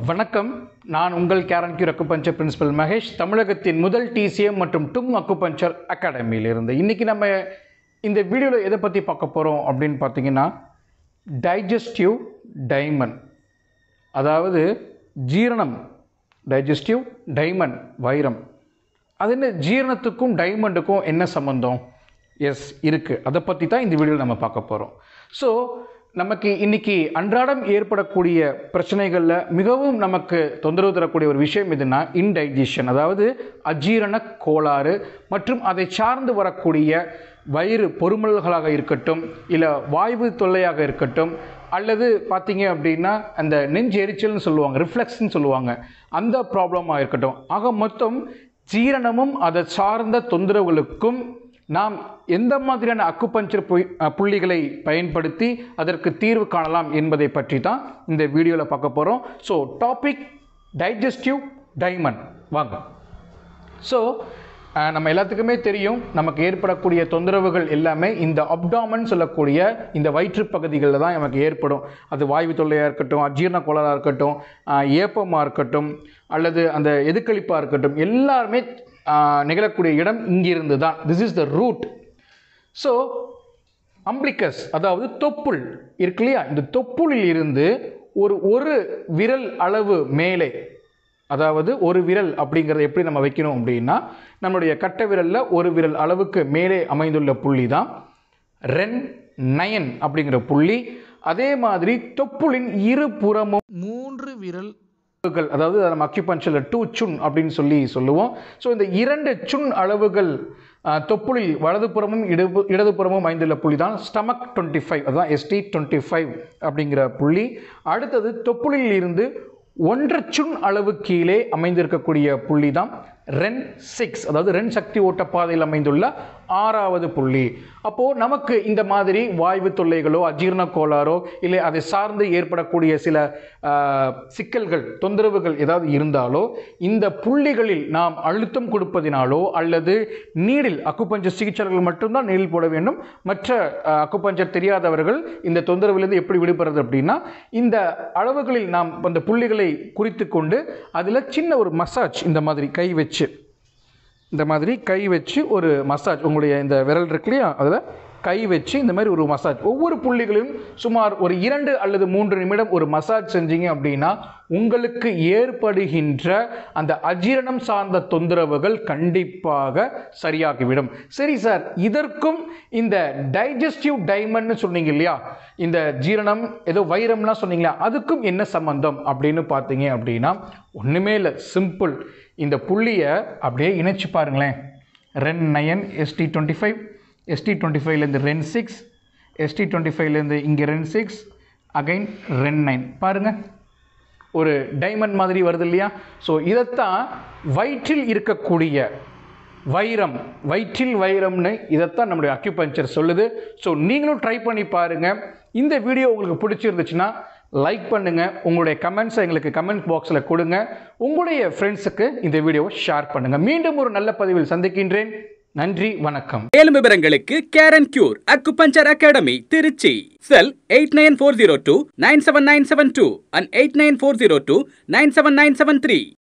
வணக்கம் நான் உங்கள் Karen cure acupuncture principal Mahesh தமிழகத்தின் முதல் டிசிஎம் மற்றும் டும் அக்குபஞ்சர் அகாடமியிலிருந்து இன்றைக்கி நம்ம இந்த வீடியோவில் எதை பற்றி பார்க்க போகிறோம் அப்படின்னு பார்த்தீங்கன்னா டைஜஸ்டிவ் டைமண்ட் அதாவது ஜீரணம் டைஜஸ்டிவ் டைமண்ட் வைரம் அது என்ன ஜீரணத்துக்கும் டைமண்டுக்கும் என்ன சம்மந்தம் எஸ் இருக்குது அதை பற்றி தான் இந்த வீடியோவில் நம்ம பார்க்க போகிறோம் ஸோ நமக்கு இன்னைக்கு அன்றாடம் ஏற்படக்கூடிய பிரச்சனைகளில் மிகவும் நமக்கு தொந்தரவு தரக்கூடிய ஒரு விஷயம் எதுனா இன்டைஜஷன் அதாவது அஜீரண கோளாறு மற்றும் அதை சார்ந்து வரக்கூடிய வயிறு பொறுமல்களாக இருக்கட்டும் இல்லை வாய்வு தொல்லையாக இருக்கட்டும் அல்லது பார்த்தீங்க அப்படின்னா அந்த நெஞ்சு எரிச்சல்னு சொல்லுவாங்க ரிஃப்ளெக்ஸ்ன்னு சொல்லுவாங்க அந்த ப்ராப்ளமாக இருக்கட்டும் ஆக மொத்தம் ஜீரணமும் அதை சார்ந்த தொந்தரவுகளுக்கும் நாம் எந்த மாதிரியான அக்குபஞ்சர் புய் அஹ் புள்ளிகளை பயன்படுத்தி அதற்கு தீர்வு காணலாம் என்பதை பற்றி தான் இந்த வீடியோவில் பார்க்க போகிறோம் ஸோ டாபிக் டைஜஸ்டிவ் டைமண்ட் வாங்க ஸோ நம்ம எல்லாத்துக்குமே தெரியும் நமக்கு ஏற்படக்கூடிய தொந்தரவுகள் எல்லாமே இந்த அப்டாமன் சொல்லக்கூடிய இந்த வயிற்று பகுதிகளில் தான் நமக்கு ஏற்படும் அது வாய்வு தொல்லையாக இருக்கட்டும் அஜீரண கோளாறாக இருக்கட்டும் ஆஹ் ஏப்பமாக இருக்கட்டும் அல்லது அந்த எதுக்களிப்பாக இருக்கட்டும் எல்லாருமே ஆஹ் நிகழக்கூடிய இடம் இங்கிருந்து தான் this is the root so umbilicus அதாவது தொப்புள் இருக்கு இல்லையா இந்த தொப்புளில் இருந்து ஒரு ஒரு விரல் அளவு மேலே அதாவது ஒரு விரல் அப்படிங்கிறத எப்படி நம்ம வைக்கணும் அப்படின்னா நம்மளுடைய கட்டை விரலில் ஒரு விரல் அளவுக்கு மேலே அமைந்துள்ள புள்ளி தான் ரென் நயன் அப்படிங்கிற புள்ளி அதே மாதிரி தொப்புளின் இரு புறமும் மூன்று விரல் அளவுகள் அதாவது அதை நம்ம அக்யூபஞ்சரில் டூ சுன் அப்படின்னு சொல்லி சொல்லுவோம் ஸோ இந்த இரண்டு சுன் அளவுகள் ஆஹ், தொப்புளில் வலதுபுறமும் இடது இடதுபுறமும் அமைந்துள்ள புள்ளி தான் ஸ்டமக் டுவெண்ட்டி ஃபைவ் அதான் எஸ்டி டுவெண்ட்டி ஃபைவ் அப்படிங்கிற புள்ளி அடுத்தது தொப்புளில் இருந்து ஒன்றரை சுன் அளவு கீழே அமைந்திருக்கக்கூடிய புள்ளி தான் ரென் சிக்ஸ் அதாவது ரென் சக்தி ஓட்ட பாதையில் அமைந்துள்ள ஆறாவது புள்ளி அப்போது நமக்கு இந்த மாதிரி வாய்வு தொல்லைகளோ அஜீரண கோளாறோ இல்லை அதை சார்ந்து ஏற்படக்கூடிய சில ஆஹ், சிக்கல்கள் தொந்தரவுகள் ஏதாவது இருந்தாலோ இந்த புள்ளிகளில் நாம் அழுத்தம் கொடுப்பதினாலோ அல்லது நீடில் அக்குபஞ்சர் சிகிச்சைகள் மட்டும்தான் நீடில் போட வேண்டும் மற்ற ஆஹ், அக்குபஞ்சர் தெரியாதவர்கள் இந்த தொந்தரவிலிருந்து எப்படி விடுபடுறது அப்படின்னா இந்த அளவுகளில் நாம் அந்த புள்ளிகளை குறித்து கொண்டு அதில் சின்ன ஒரு மசாஜ் இந்த மாதிரி கை வச்சு இந்த மாதிரி கை வச்சு ஒரு மசாஜ் உங்களுடைய இந்த விரல் இருக்கு இல்லையா அதில் கை வச்சு இந்த மாதிரி ஒரு மசாஜ் ஒவ்வொரு புள்ளிகளிலும் சுமார் ஒரு இரண்டு அல்லது மூன்று நிமிடம் ஒரு மசாஜ் செஞ்சீங்க அப்படின்னா உங்களுக்கு ஏற்படுகின்ற அந்த அஜீரணம் சார்ந்த தொந்தரவுகள் கண்டிப்பாக சரியாகிவிடும் சரி சார் இதற்கும் இந்த டைஜஸ்டிவ் டைமண்ட்னு சொன்னீங்க இல்லையா இந்த ஜீரணம் ஏதோ வைரம்லாம் சொன்னீங்களா அதுக்கும் என்ன சம்பந்தம் அப்படின்னு பார்த்தீங்க அப்படின்னா ஒன்றுமே இல்லை சிம்பிள் இந்த புள்ளியை அப்படியே இணைச்சு பாருங்களேன் Ren nine ST twenty five ST twenty ஃபைவ்லேருந்து ரென் சிக்ஸ் எஸ்டி டுவெண்ட்டி ஃபைவ்லேருந்து இங்கே Ren six again Ren nine பாருங்கள் ஒரு டைமண்ட் மாதிரி வருது இல்லையா ஸோ இதைத்தான் வயிற்றில் இருக்கக்கூடிய வைரம் வயிற்றில் வைரம்னு இதைத்தான் நம்முடைய அக்யூபஞ்சர் சொல்லுது ஸோ நீங்களும் ட்ரை பண்ணி பாருங்கள் இந்த வீடியோ உங்களுக்கு பிடிச்சிருந்துச்சுன்னா லைக் பண்ணுங்கள் உங்களுடைய கமெண்ட்ஸை எங்களுக்கு கமெண்ட் பாக்ஸில் கொடுங்க உங்களுடைய ஃப்ரெண்ட்ஸுக்கு இந்த வீடியோவை ஷேர் பண்ணுங்கள் மீண்டும் ஒரு நல்ல பதிவில் சந்திக்கின்றேன் நன்றி வணக்கம் மேலும் விவரங்களுக்கு Karen cure acupuncture academy Trichy cell eight nine four zero two nine seven nine seven two and eight nine four zero two nine seven nine seven three